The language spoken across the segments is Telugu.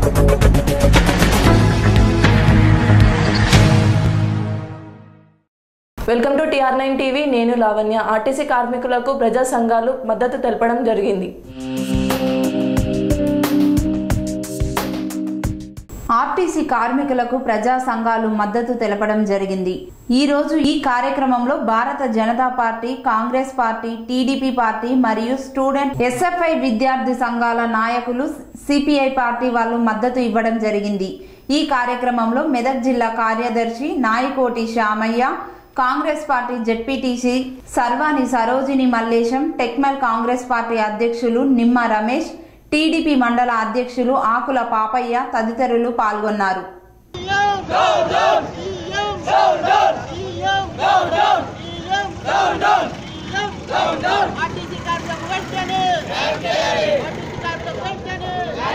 welcome to TR nine TV నేను లావణ్య ఆర్టీసీ కార్మికులకు ప్రజా సంఘాలు మద్దతు తెలపడం జరిగింది ఆర్టీసీ కార్మికులకు ప్రజా సంఘాలు మద్దతు తెలపడం జరిగింది ఈ రోజు ఈ కార్యక్రమంలో Bharata Janata party Congress party TDP party మరియు స్టూడెంట్ ఎస్ఎఫ్ఐ విద్యార్థి సంఘాల నాయకులు సిపిఐ పార్టీ వాళ్ళు మద్దతు ఇవ్వడం జరిగింది ఈ కార్యక్రమంలో మెదక్ జిల్లా కార్యదర్శి Nayakoti Shyamaiah Congress party ZPTC Sarvani Sarojini Mallesham Tekmal Congress party అధ్యక్షులు నిమ్మ రమేష్ టీడీపీ మండల అధ్యక్షులు ఆకుల పాపయ్య తదితరులు పాల్గొన్నారు ఆర్టీసీ కార్మికులకు వెంటనే ఆర్టీసీ కార్మికులకు వెంటనే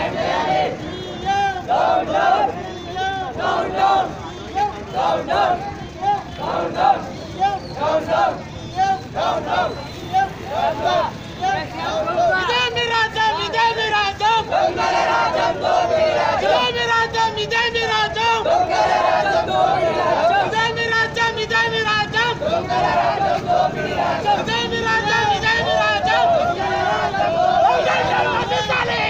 ఇదేమి రాజ్యం ఇదేమి రాజ్యం ఇదేమి రాజ్యం ఇదేమి రాజ్యం ఇదేమి రాజ్యం ఇదేమి రాజ్యం ఇదేమి రాజ్యం ఇదేమి రాజ్యం అందించాలి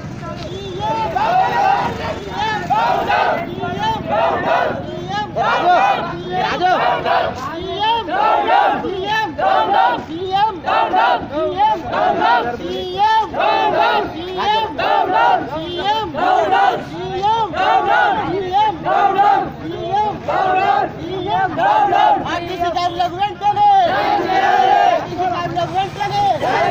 ఆర్టీసీదారులకు వెంటనే ఆర్టీసీదారులకు వెంటనే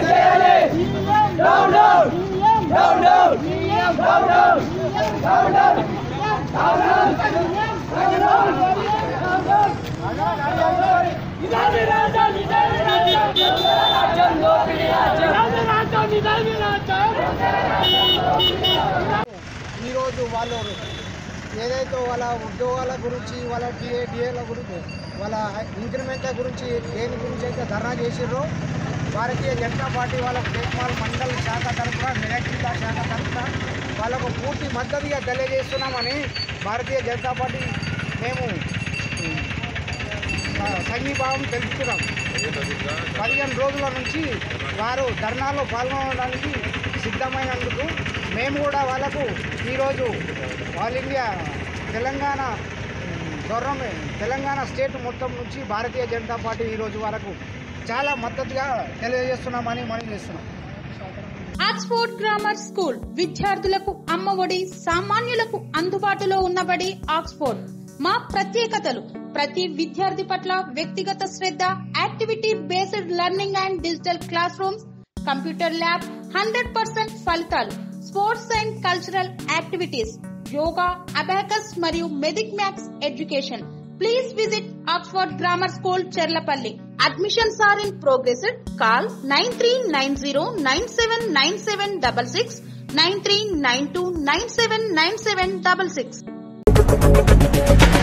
ఈరోజు వాళ్ళు ఏదైతే వాళ్ళ ఉద్యోగాల గురించి వాళ్ళ డిఏ డిఏల గురించి వాళ్ళ ఇంక్రిమెంట్ల గురించి దేని గురించి అయితే ధర్నా చేసిర్రో భారతీయ జనతా పార్టీ వాళ్ళ టేక్మాల్ మండల్ శాఖ తరఫున మెదక్ జిల్లా శాఖ తరఫున వాళ్ళకు పూర్తి మద్దతుగా తెలియజేస్తున్నామని భారతీయ జనతా పార్టీ మేము ఆ, సంఘీభావం తెలుపుతున్నాం పదిహేను రోజుల నుంచి వారు ధర్నాలో పాల్గొనడానికి సిద్ధమైనందుకు మేము కూడా వాళ్ళకు ఈరోజు all India Telangana government Telangana state మొత్తం నుంచి భారతీయ జనతా పార్టీ ఈరోజు వరకు చాలా మద్దతుగా తెలియజేస్తున్నామని మనం చేస్తున్నాం ఆక్స్ఫోర్డ్ గ్రామర్ స్కూల్ విద్యార్థులకు అమ్మఒడి సామాన్యులకు అందుబాటులో ఉన్నబడి ఆక్స్ఫోర్డ్ మా ప్రత్యేకతలు ప్రతి విద్యార్థి పట్ల వ్యక్తిగత శ్రద్ధ activity based learning and digital classrooms computer lab hundred percent ఫలితాలు sports and cultural activities yoga abacus మరియు మెదిక్ maths education please visit Oxford grammar school Cherlapalli admissions are in progress call nine three nine zero nine seven nine seven double six nine three nine two nine seven nine seven double six